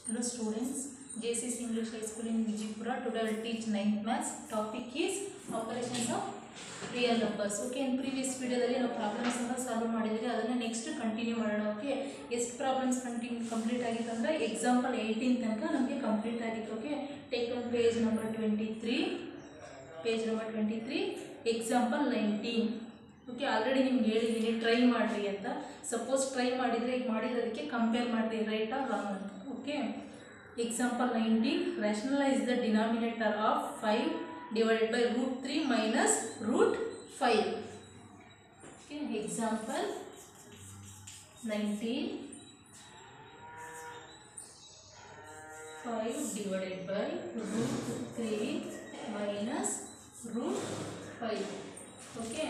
Hello students, JCS English High School in Vijaypura. Today I will teach 9th maths. Topic is operations of real numbers. Okay, in previous videoದಲ್ಲಿ ನಾವು problems ಅನ್ನ solve ಮಾಡಿದ್ವಿ ಅದನ್ನ next continue ಮಾಡೋಣ okay ಎಷ್ಟು problems continue complete ಆಗಿತ್ತು ಅಂದರೆ example eighteen ತನಕ ನಮಗೆ ಕಂಪ್ಲೀಟ್ ಆಗಿತ್ತು okay take on page number twenty three page number twenty three example nineteen okay already ನಿಮ್ಗೆ ಹೇಳಿದ್ದೀನಿ ಟ್ರೈ ಮಾಡಿರಿ ಅಂತ ಸಪೋಸ್ ಟ್ರೈ ಮಾಡಿದರೆ ಈಗ ಮಾಡಿರೋದಕ್ಕೆ ಕಂಪೇರ್ ಮಾಡಿರಿ ರೈಟ್ ಆರ್ ರಾಂಗ್ ಅಂತ okay example nineteen rationalise the denominator of five divided by root three minus root five okay example nineteen five divided by root three minus root five okay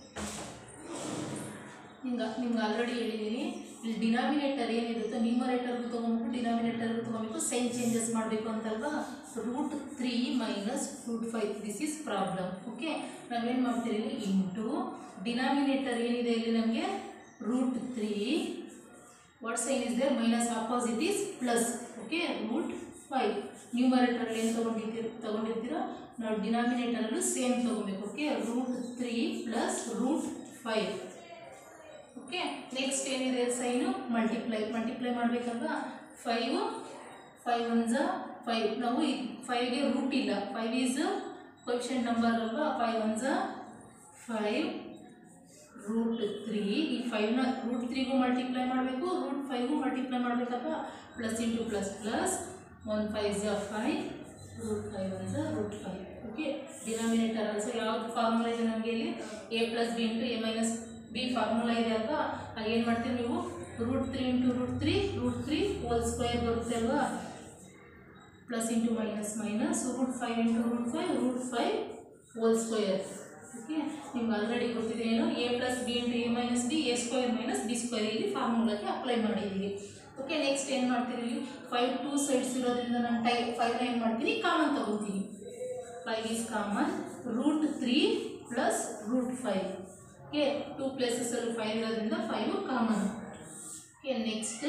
ನಿಮ್ಗೆ ನಿಮ್ಗೆ already ಹೇಳಿದ್ದೀನಿ ಇಲ್ಲಿ denominator ಏನಿರುತ್ತೋ ನ್ಯೂಮರೇಟರ್ಗೂ ತೊಗೊಂಬಿಟ್ಟು ಡಿನಾಮಿನೇಟರ್ಗೂ ತೊಗೊಬೇಕು sign changes ಮಾಡಬೇಕು ಅಂತಲ್ವಾ root three minus root five this is problem okay ನಾವೇನು ಮಾಡ್ತೀವಿ ಇಲ್ಲಿ ಇಂಟು ಡಿನಾಮಿನೇಟರ್ ಏನಿದೆ ಇಲ್ಲಿ ನಮಗೆ root three what sign is there minus opposite is plus okay root five numerator ಏನು ತೊಗೊಂಡಿರ್ತೀರ ತೊಗೊಂಡಿರ್ತೀರೋ ನಾವು ಡಿನಾಮಿನೇಟರಲ್ಲೂ ಸೇಮ್ ತೊಗೋಬೇಕು okay root three plus root five okay next ಏನಿದೆ ಸೈನು ಮಲ್ಟಿಪ್ಲೈ ಮಲ್ಟಿಪ್ಲೈ ಮಾಡಬೇಕಲ್ವಾ ಫೈವ್ ಫೈವ್ ಒನ್ ಝ ಫೈವ್ ನಾವು ಈ ಫೈವ್ಗೆ ರೂಟ್ ಇಲ್ಲ ಫೈವ್ ಈಸ್ ಕ್ವಶನ್ ನಂಬರ್ ಅಲ್ವಾ ಫೈವ್ ಒನ್ ಝ ಫೈವ್ ರೂಟ್ ತ್ರೀ ಈ ಫೈವ್ನ ರೂಟ್ ತ್ರೀಗೂ ಮಲ್ಟಿಪ್ಲೈ ಮಾಡಬೇಕು ರೂಟ್ ಫೈವ್ಗೂ ಮಲ್ಟಿಪ್ಲೈ ಮಾಡಬೇಕಲ್ವಾ plus into plus plus one five ಝ ಫೈವ್ ರೂಟ್ ಫೈವ್ ಒನ್ ಝ root five okay denominator also ಯಾವ್ದು ಫಾರ್ಮುಲಾ ಇದೆ ನಮಗೆ ಇಲ್ಲಿ A plus B into A minus B formula ಇದೆ ಅಲ್ವಾ ಆಗ ಏನು ಮಾಡ್ತೀವಿ ನೀವು root three into root three root three whole square ಬರುತ್ತೆ ಅಲ್ವಾ plus into minus minus root five into root five root five whole square okay ನಿಮ್ಗೆ already ಗೊತ್ತಿದೆ ಏನು A plus B into A minus B A square minus B square ಇಲ್ಲಿ ಫಾರ್ಮುಲಾಗೆ apply ಮಾಡಿದ್ದೀವಿ okay next ಏನು ಮಾಡ್ತೀರಿ ಇಲ್ಲಿ ಫೈವ್ ಟೂ ಸೈಡ್ಸ್ ಇರೋದ್ರಿಂದ ನಾನು ಟೈ ಫೈವ್ನ ಏನು ಮಾಡ್ತೀನಿ ಕಾಮನ್ ತಗೋತೀನಿ five is common root three plus root five okay two ಪ್ಲೇಸಸಲ್ಲಿ ಫೈವ್ ಇರೋದ್ರಿಂದ five common okay next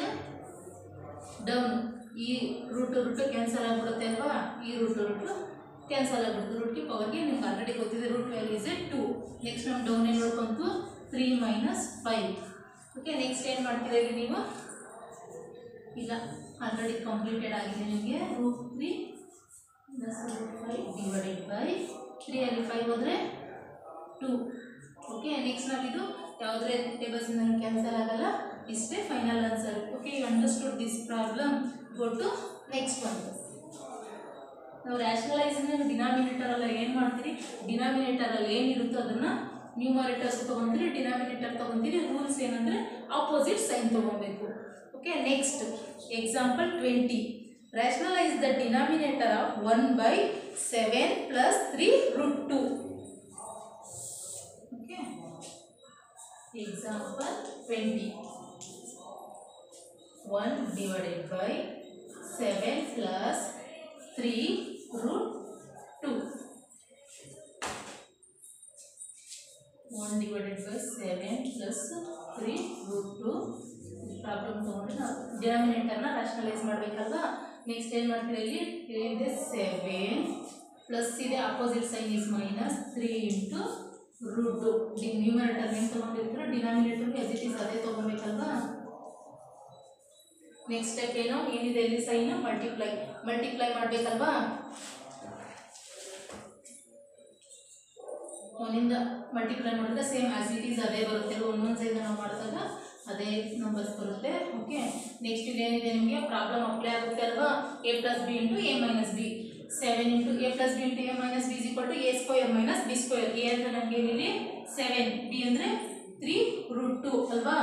down ಈ ರೂಟ್ ರೂಟ್ ಕ್ಯಾನ್ಸಲ್ ಆಗಿಬಿಡುತ್ತೆ ಅಲ್ವಾ ಈ ರೂಟ್ ರೂಟ್ ಕ್ಯಾನ್ಸಲ್ ಆಗಿಬಿಡುತ್ತೆ ರೂಟ್ಗೆ ಪವರ್ಗೆ ನಿಮ್ಗೆ ಆಲ್ರೆಡಿ ಗೊತ್ತಿದೆ root value is a two next ನಮ್ಮ ಡೌನ್ ಏನು ನೋಡ್ಕೊಂತು three minus five okay next ಏನು ಮಾಡ್ತೀರಾ ಇಲ್ಲಿ ನೀವು ಇಲ್ಲ ಆಲ್ರೆಡಿ ಕಂಪ್ಲೀಟೆಡ್ ಆಗಿದೆ ನಿಮಗೆ root three plus root five divided by three ಅಲ್ಲಿ ಫೈವ್ ಹೋದರೆ ಟು ಓಕೆ ನೆಕ್ಸ್ಟ್ ನಾವಿದು ಯಾವುದೇ ಟೇಬಲ್ಸಿಂದ ಕ್ಯಾನ್ಸಲ್ ಆಗಲ್ಲ ಇಷ್ಟೇ final answer okay you understood this problem go to next one ನಾವು ರ್ಯಾಷನಲೈಸಿಂಗ್ ಡಿನಾಮಿನೇಟರಲ್ಲಿ ಏನು ಮಾಡ್ತೀರಿ ಡಿನಾಮಿನೇಟರಲ್ಲಿ ಏನಿರುತ್ತೋ ಅದನ್ನು ನ್ಯೂಮರೇಟರ್ಸ್ ತೊಗೊತೀರಿ ಡಿನಾಮಿನೇಟರ್ ತೊಗೊತೀರಿ ರೂಲ್ಸ್ ಏನಂದರೆ ಆಪೋಸಿಟ್ ಸೈನ್ ತೊಗೊಬೇಕು okay next example twenty rationalise the denominator of one by seven plus three root two okay example twenty one divided by seven plus three root two one divided by seven plus three root two problem ತೊಗೊಂಡ್ರೆ ನಾವು ಡಿನಾಮಿನೇಟರ್ನ rationalise ಮಾಡಬೇಕಲ್ವಾ next ಏನು ಮಾಡ್ತೀವಿ ಇಲ್ಲಿ ಏನಿದೆ seven plus ಇದೆ opposite sign is minus three into root the numerator ಏನು ತೊಗೊಂಡಿರ್ತೀರೋ ಡಿನಾಮಿನೇಟರ್ಗೆ ಎಸ್ ಇಟ್ ಈಸ್ ಅದೇ ತೊಗೊಬೇಕಲ್ವಾ ನೆಕ್ಸ್ಟ್ ಸ್ಟೆಪ್ ಏನು ಏನಿದೆ ಇಲ್ಲಿ ಸೈನ್ ಮಲ್ಟಿಪ್ಲೈ ಮಲ್ಟಿಪ್ಲೈ ಮಾಡಬೇಕಲ್ವಾ ಒಂದಿಂದ ಮಲ್ಟಿಪ್ಲೈ ಮಾಡಿದ್ರೆ ಸೇಮ್ ಆಸ್ ಇಟ್ ಈಸ್ ಅದೇ ಬರುತ್ತೆ ಒಂದೊಂದು ಸೈಡ್ ನಾವು ಮಾಡಿದಾಗ ಅದೇ ನಂಬರ್ಸ್ ಬರುತ್ತೆ ಓಕೆ ನೆಕ್ಸ್ಟ್ ಇಲ್ಲಿ ಏನಿದೆ ನಿಮಗೆ ಪ್ರಾಬ್ಲಮ್ ಅಪ್ಲೈ ಆಗುತ್ತೆ ಅಲ್ವಾ A plus B into A minus B seven into A plus B into A minus B equal to A square minus B square A ಅಂದರೆ ನಮಗೆ ಏನಿದೆ ಸೆವೆನ್ ಬಿ ಅಂದರೆ ತ್ರೀ ರೂಟ್ ಟು ಅಲ್ವಾ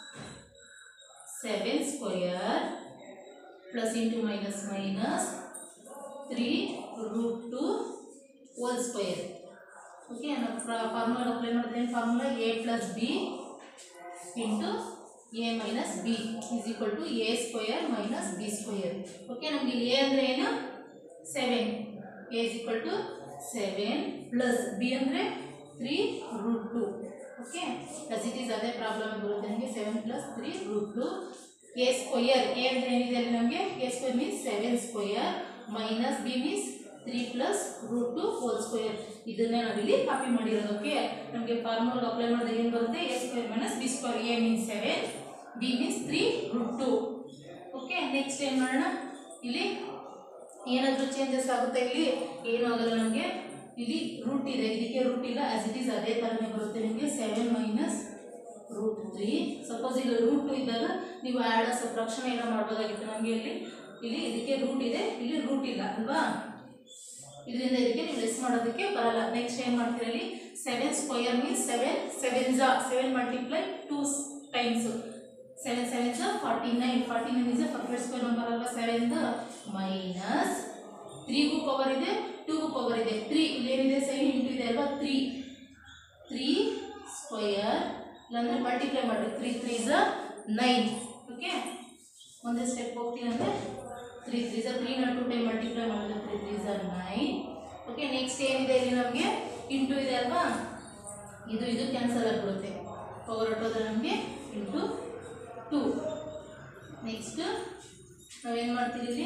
seven square plus into minus minus three root two whole square okay ನಾವು formula apply ಮಾಡಿದ್ರೆ formula A plus B into A minus B is equal to A square minus B square okay ನಮಗೆ ಇಲ್ಲಿ A ಅಂದರೆ ಏನು seven A is equal to seven plus B ಅಂದರೆ three root two okay as it is ಅದೇ problem ಬರುತ್ತೆ ನಮಗೆ seven plus three root two A square A ಅಂದರೆ ಏನಿದೆ ಅಲ್ಲಿ ನಮಗೆ A square square means seven square minus B means three plus root two whole square ಇದನ್ನೇ ನಾವಿಲ್ಲಿ copy ಮಾಡಿರೋದು ಓಕೆ ನಮಗೆ ಫಾರ್ಮುಲಾಗೆ ಅಪ್ಲೈ ಮಾಡಿದ್ರೆ ಏನು ಬರುತ್ತೆ A square minus B square A means seven B means three root two okay next ಏನು ಮಾಡೋಣ ಇಲ್ಲಿ ಏನಾದರೂ ಚೇಂಜಸ್ ಆಗುತ್ತೆ ಇಲ್ಲಿ ಏನೂ ಆಗಲ್ಲ ನಮಗೆ ಇಲ್ಲಿ ರೂಟ್ ಇದೆ ಇದಕ್ಕೆ ರೂಟ್ ಇಲ್ಲ ಆಸ್ ಇಟ್ ಈಸ್ ಅದೇ ಥರನೇ ಬರುತ್ತೆ ನಿಮಗೆ seven minus root three suppose ಇಲ್ಲಿ ರೂಟ್ ಟು ಇದ್ದಾಗ ನೀವು ಆ್ಯಡ್ ಸಬ್ಟ್ರಾಕ್ಷನ್ ಏನೋ ಮಾಡ್ಬೋದಾಗಿತ್ತು ನಮಗೆ ಇಲ್ಲಿ ಇಲ್ಲಿ ಇದಕ್ಕೆ ರೂಟ್ ಇದೆ ಇಲ್ಲಿ ರೂಟ್ ಇಲ್ಲ ಅಲ್ವಾ ಇದರಿಂದ ಇದಕ್ಕೆ ನೀವು ಲೆಸ್ ಮಾಡೋದಕ್ಕೆ ಬರಲ್ಲ ನೆಕ್ಸ್ಟ್ ಏನು ಮಾಡ್ತೀರಾ ಇಲ್ಲಿ seven square means seven seven ಜಾ seven multiply two times seven seven ಜಾ forty nine forty nine is perfect square number ಅಲ್ವಾ ಸೆವೆನ್ ಮೈನಸ್ ತ್ರೀಗೂ ಪವರ್ ಇದೆ ಟೂಗೂ ಪವರ್ ಇದೆ ತ್ರೀ ಇಲ್ಲೇನಿದೆ ಸೈನ್ ಇಂಟು ಇದೆ ಅಲ್ವಾ ತ್ರೀ ತ್ರೀ ಸ್ಕ್ವಯರ್ ಇಲ್ಲಾಂದ್ರೆ ಮಲ್ಟಿಪ್ಲೈ ಮಾಡಿ ತ್ರೀ ತ್ರೀ ಝ ನೈನ್ ಓಕೆ ಒಂದೇ ಸ್ಟೆಪ್ ಹೋಗ್ತೀನಿ ಅಂದರೆ ತ್ರೀ ತ್ರೀ ಝ ತ್ರೀ ಟು ಟೈಮ್ ಮಲ್ಟಿಪ್ಲೈ ಮಾಡಿದ್ರೆ ತ್ರೀ ತ್ರೀ ಝ ನೈನ್ ಓಕೆ ನೆಕ್ಸ್ಟ್ ಏನಿದೆ ಇಲ್ಲಿ ನಮಗೆ ಇಂಟು ಇದೆ ಅಲ್ವಾ ಇದು ಇದು ಕ್ಯಾನ್ಸಲ್ ಆಗಿಬಿಡುತ್ತೆ ಪವರ್ ಹೊಟ್ಟೋದ್ರೆ ನಮಗೆ ಇಂಟು ಟೂ ನೆಕ್ಸ್ಟ್ ನಾವೇನು ಮಾಡ್ತೀವಿ ಇಲ್ಲಿ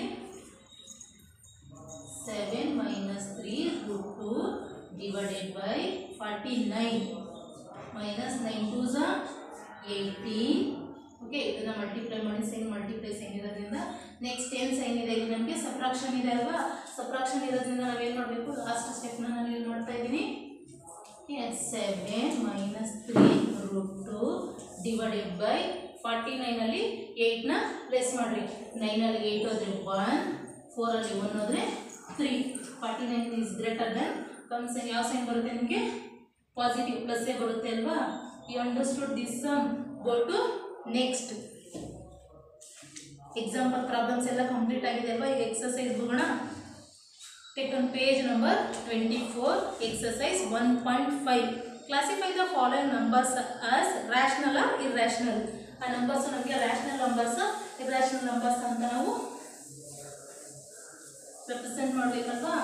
seven minus three root two divided by forty nine minus nine two ಝ ಏಯ್ಟೀನ್ ಓಕೆ ಇದನ್ನು ಮಲ್ಟಿಪ್ಲೈ ಮಾಡಿ ಸೈನ್ ಮಲ್ಟಿಪ್ಲೈ ಸೈನ್ ಇರೋದ್ರಿಂದ ನೆಕ್ಸ್ಟ್ ಏನು ಸೈನ್ ಇದೆ ಇಲ್ಲಿ ನಮಗೆ ಸಪ್ರಾಕ್ಷನ್ ಇದೆ ಅಲ್ವಾ ಸಪ್ರಾಕ್ಷನ್ ಇರೋದ್ರಿಂದ ನಾವೇನು ಮಾಡಬೇಕು ಲಾಸ್ಟ್ ಸ್ಟೆಪ್ನ ನಾನು ಇಲ್ಲಿ ಮಾಡ್ತಾ ಇದ್ದೀನಿ seven minus three root two divided by forty ನೈನಲ್ಲಿ ಏಯ್ಟ್ನ ಲೆಸ್ ಮಾಡಿರಿ ನೈನಲ್ಲಿ ಏಯ್ಟ್ ಹೋದರೆ ಒನ್ ಫೋರಲ್ಲಿ ಒನ್ ಹೋದರೆ three forty nine is greater than come sign ಯಾವ ಸೈನ್ ಬರುತ್ತೆ ನಿಮಗೆ ಪಾಸಿಟಿವ್ ಪ್ಲಸ್ಸೇ ಬರುತ್ತೆ ಅಲ್ವಾ you understood this sum go to next example problems ಎಲ್ಲ ಕಂಪ್ಲೀಟ್ ಆಗಿದೆ ಅಲ್ವಾ ಈಗ ಎಕ್ಸಸೈಸ್ ಹೋಗೋಣ Take on page number 24, exercise 1.5. Classify the following numbers as rational or irrational. ಆ ನಂಬರ್ಸ್ ನಮಗೆ ರ್ಯಾಷನಲ್ ನಂಬರ್ಸ್ ಇರ್ಯಾಷನಲ್ ನಂಬರ್ಸ್ ಅಂತ ನಾವು ರೆಪ್ರೆಸೆಂಟ್ ಮಾಡಬೇಕಲ್ವಾ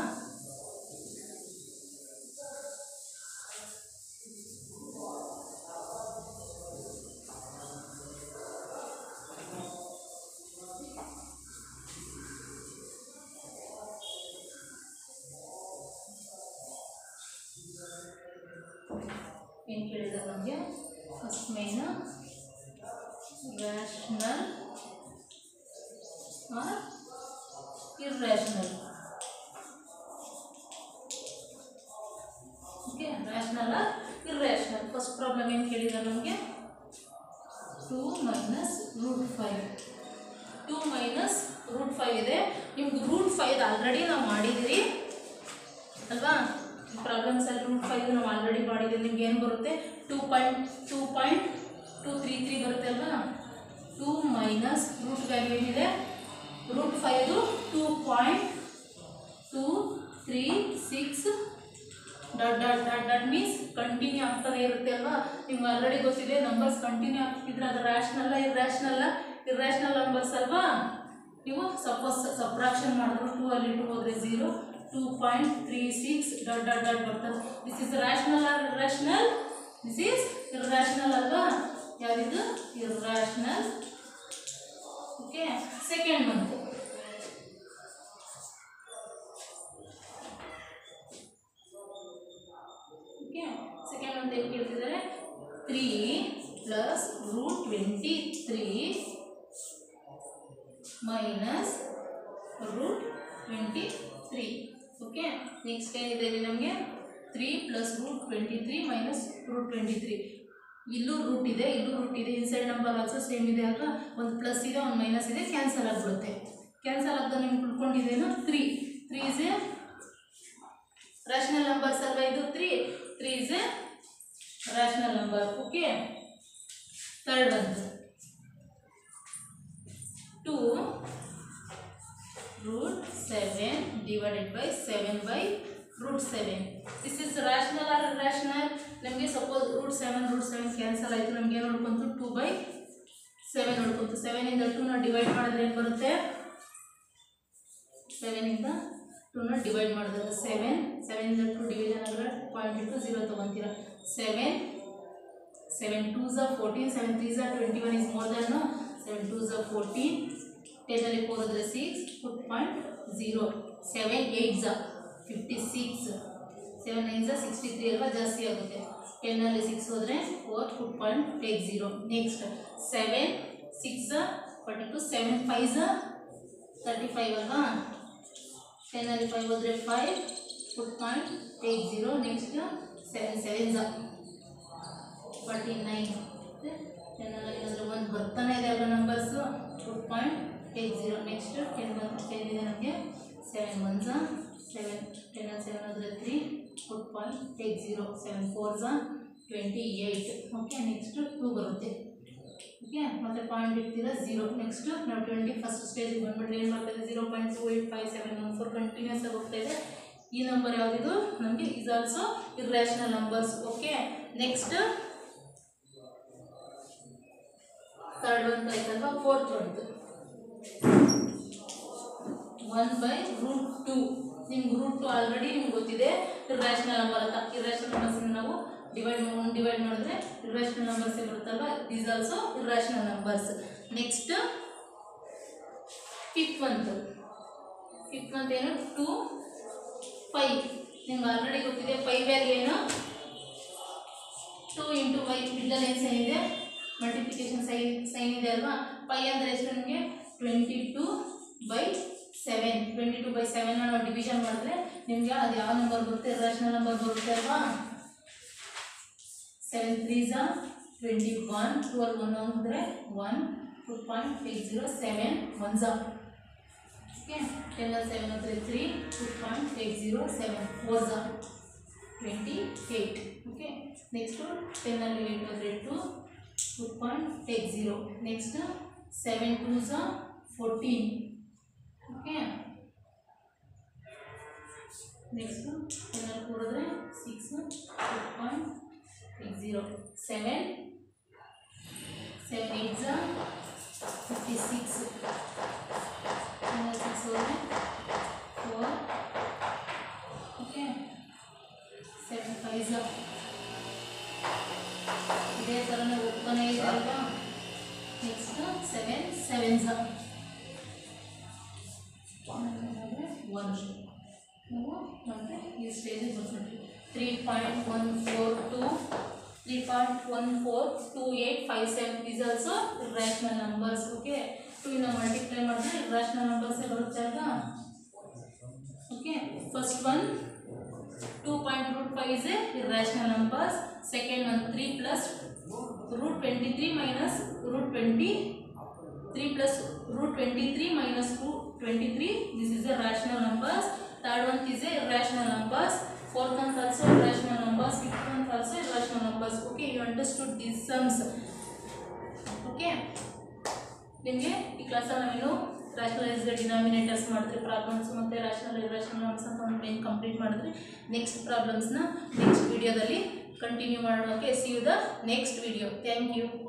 ಏನು ಕೇಳಿದ ನಮಗೆ first main rational or irrational okay rational or irrational first problem ಏನು ಕೇಳಿದ ನಮಗೆ two minus root five two minus root five ಇದೆ ನಿಮ್ಗೆ ರೂಟ್ ಫೈವ್ ಆಲ್ರೆಡಿ ನಾವು ಮಾಡಿದ್ದೀರಿ ಅಲ್ವಾ ಪ್ರಾಬ್ಲಮ್ಸ್ ಅಲ್ಲಿ ರೂಟ್ ಫೈವ್ ನಾವು ಆಲ್ರೆಡಿ ಮಾಡಿದ್ದೀವಿ ನಿಮ್ಗೆ ಏನು ಬರುತ್ತೆ two point two point two three three ಬರುತ್ತೆ ಅಲ್ವಾ ಟೂ ಮೈನಸ್ ರೂಟ್ ವ್ಯಾಲ್ಯೂ ಏನಿದೆ root five two point two three six dot dot dot dot means continue ಆಗ್ತಾನೆ ಇರುತ್ತೆ ಅಲ್ವಾ ನಿಮ್ಗೆ ಆಲ್ರೆಡಿ ಗೊತ್ತಿದೆ ನಂಬರ್ಸ್ ಕಂಟಿನ್ಯೂ ಆಗ್ತಿದ್ರೆ ಅದು ರ್ಯಾಷನಲ್ಲ ಇರ್ರ್ಯಾಷನಲ್ಲ ಇರ್ರ್ಯಾಷನಲ್ ನಂಬರ್ಸ್ ಅಲ್ವಾ ನೀವು ಸಪೋಸ್ ಸಬ್ರಾಕ್ಷನ್ ಮಾಡಿದ್ರು ಟೂ ಅಲ್ಲಿ ಟೂ ಹೋದ್ರೆ zero two point three six dot dot dot ಬರ್ತದೆ this is rational or irrational this is irrational ಅಲ್ವಾ ಯಾವ್ದಿದು irrational okay second month okay second month ಏನು ಕೇಳ್ತಿದ್ದಾರೆ three plus root twenty three minus root twenty three okay next ಏನಿದೆ ಇಲ್ಲಿ ನಮಗೆ three plus root twenty three minus root twenty three ಇಲ್ಲೂ root ಇದೆ ಇಲ್ಲೂ ರೂಟ್ ಇದೆ ಇನ್ಸೈಡ್ ನಂಬರ್ ಆಲ್ಸೋ ಸೇಮ್ ಇದೆ ಅಲ್ವಾ ಒಂದು ಪ್ಲಸ್ ಇದೆ ಒಂದು ಮೈನಸ್ ಇದೆ ಕ್ಯಾನ್ಸಲ್ ಆಗಿಬಿಡುತ್ತೆ ಕ್ಯಾನ್ಸಲ್ ಆಗ್ದ ನಿಮ್ಗೆ ಉಳ್ಕೊಂಡಿದ್ದೇನು three three is a rational numbers ಅಲ್ವಾ ಇದು three three is a rational number okay third ಒಂದು two root 7 divided by 7 by root 7 this is rational or irrational ನಮಗೆ suppose root seven root seven cancel ಆಯಿತು ನಮ್ಗೆ ಏನು ನೋಡ್ಕೊಂತು two by seven ನೋಡ್ಕೊಂತು ಸೆವೆನಿಂದ ಟೂನ ಡಿವೈಡ್ ಮಾಡಿದ್ರೆ ಏನು ಬರುತ್ತೆ ಸೆವೆನಿಂದ ಟೂನ ಡಿವೈಡ್ ಮಾಡಿದ್ರೆ ಸೆವೆನ್ ಸೆವೆನಿಂದ ಟು ಡಿವಿಷನ್ ಆದರೆ ಪಾಯಿಂಟ್ ಇಟ್ಟು ಝೀರೋ ತೊಗೊತೀರ ಸೆವೆನ್ ಸೆವೆನ್ ಟೂ ಝ ಫೋರ್ಟೀನ್ ಸೆವೆನ್ ತ್ರೀ ಝ twenty one is more than seven two ಝ ಫೋರ್ಟೀನ್ ಟೆನ್ನಲ್ಲಿ ಫೋರ್ ಅಂದರೆ six point zero seven eight ಝ ಫಿಫ್ಟಿ ಸಿಕ್ಸ್ ಸೆವೆನ್ ನೈನ್ ಝ ಸಿಕ್ಸ್ಟಿ ತ್ರೀ ಅಲ್ವಾ ಜಾಸ್ತಿ ಆಗುತ್ತೆ ಟೆನ್ನಲ್ಲಿ ಸಿಕ್ಸ್ ಹೋದರೆ four put point take zero next seven six forty two seven five ಝ ತರ್ಟಿ ಫೈವ್ ಅಲ್ವಾ ಟೆನ್ನಲ್ಲಿ ಫೈವ್ ಹೋದರೆ five put point take zero next seven seven ಝ ಫಾರ್ಟಿ ನೈನ್ ಟೆನ್ನಲ್ಲಿ ಅಂದರೆ ಒಂದು ಬರ್ತಾನೆ ಇದೆ ಅಲ್ವಾ numbers two point eight zero next ten ಬಂದು ಟೆನ್ ಇದೆ ನಮಗೆ ಸೆವೆನ್ ಒನ್ ಝಾ ಸೆವೆನ್ ಟೆನ್ನಲ್ಲಿ ಸೆವೆನ್ ಅಂದರೆ three two point eight zero seven four ಝಾ twenty eight okay next two ಬರುತ್ತೆ ಓಕೆ ಮತ್ತೆ ಪಾಯಿಂಟ್ ಇಡ್ತೀರಾ ಝೀರೋ ನೆಕ್ಸ್ಟ್ ನಾವು ಟ್ವೆಂಟಿ ಫಸ್ಟ್ ಸ್ಟೇಜಿಗೆ ಬಂದ್ಬಿಟ್ರೆ ಏನು ಮಾಡ್ತಾ zero point two eight five seven one four continues ಆಗಿ ಹೋಗ್ತಾ ಇದೆ ಈ ನಂಬರ್ ಯಾವುದಿದು ನಮಗೆ is also irrational numbers okay next third one ಆಯ್ತಲ್ವಾ ಫೋರ್ತ್ ಒಂದು ಒನ್ ಬೈ ರೂಟ್ ಟು ನಿಮ್ಗೆ ರೂಟ್ ಟು ಆಲ್ರೆಡಿ ನಿಮ್ಗೆ ಗೊತ್ತಿದೆ ಇರ್ರೇಷನಲ್ ನಂಬರ್ ಅಂತ ಇರ್ರೇಷನಲ್ ನಂಬರ್ಸ್ ನಾವು ಡಿವೈಡ್ ಡಿವೈಡ್ ಮಾಡಿದ್ರೆ ಇರ್ರೇಷನಲ್ ನಂಬರ್ಸ್ ಬರುತ್ತಲ್ವಾ is also irrational numbers next fifth month fifth month ಏನು ಟು ಫೈವ್ ನಿಮ್ಗೆ ಆಲ್ರೆಡಿ ಗೊತ್ತಿದೆ ಫೈವ್ ವ್ಯಾಲ್ಯೂ ಏನು ಟು ಇಂಟು ವೈ ಮಿಡ್ಲ್ ಏನು ಸೈನ್ ಇದೆ ಮಲ್ಟಿಪ್ಲಿಕೇಶನ್ ಸೈನ್ ಸೈನ್ ಇದೆ ಅಲ್ವಾ ಪೈ ಅಂದರೆ ಎಷ್ಟು ನಿಮಗೆ twenty two by seven twenty two by seven ನಾವು ಡಿವಿಷನ್ ಮಾಡಿದ್ರೆ ನಿಮಗೆ ಅದು ಯಾವ ನಂಬರ್ ಬರುತ್ತೆ ರೇಷನಲ್ ನಂಬರ್ ಬರುತ್ತೆ ಅಲ್ವಾ ಸೆವೆನ್ ತ್ರೀ ಝಾ ಟ್ವೆಂಟಿ ಒನ್ ಟ್ವೆಲ್ ಒನ್ ಅಂದರೆ one two point eight zero seven one ಝಾ ಓಕೆ ಟೆನ್ ಸೆವೆನ್ ಅಂದರೆ three two point eight zero seven four ಝಾ ಟ್ವೆಂಟಿ ಏಯ್ಟ್ ಓಕೆ ನೆಕ್ಸ್ಟು ಟೆನ್ನಲ್ಲಿ ಏಯ್ಟ್ ಅಂದರೆ two two point take zero next seven two ಝ fourteen okay next ಟೆನ್ನಲ್ಲಿ ಕೂಡಿದ್ರೆ six two point take zero seven seven eight ಝ fifty six ಟೆನ್ನಲ್ಲಿ six ಹೋದರೆ four okay seven five ಝ ಇದೇ ಥರನೇ ಹೋಗ್ತಾನೆ ಇದೆ ಅಲ್ವಾ ನೆಕ್ಸ್ಟ್ ಸೆವೆನ್ ಸೆವೆನ್ ಝ ಒನ್ ನಾವು ಮತ್ತೆ ಈ ಸ್ಟೇಜಿಗೆ ಬರ್ತೀವಿ three point one four two three point one four two eight five seven is also rational numbers okay two ಇಂದ ಮಲ್ಟಿಪ್ಲೈ ಮಾಡಿದ್ರೆ ರ್ಯಾಷನಲ್ ನಂಬರ್ಸೇ ಬರುತ್ತೆ ಅಲ್ವಾ okay first one 2 point root 5 is a irrational numbers. Second one 3 plus root 23 minus root 20. 3 plus root 23 minus root 23. This is a rational numbers. Third one is a irrational numbers. Fourth one also irrational numbers. Fifth one also irrational numbers. Okay, you understood these sums. Okay. ನಿಮಗೆ ಈ ಕ್ಲಾಸಲ್ಲಿ ನಾವೇನು rationalized denominators ಮಾಡಿದ್ರೆ problems ಮತ್ತು rational irrational numbers ಅಂತ ಒಂದು main complete ಮಾಡಿದ್ರೆ next ಪ್ರಾಬ್ಲಮ್ಸ್ನ ನೆಕ್ಸ್ಟ್ ವಿಡಿಯೋದಲ್ಲಿ ಕಂಟಿನ್ಯೂ ಮಾಡೋಕ್ಕೆ see you the next video thank you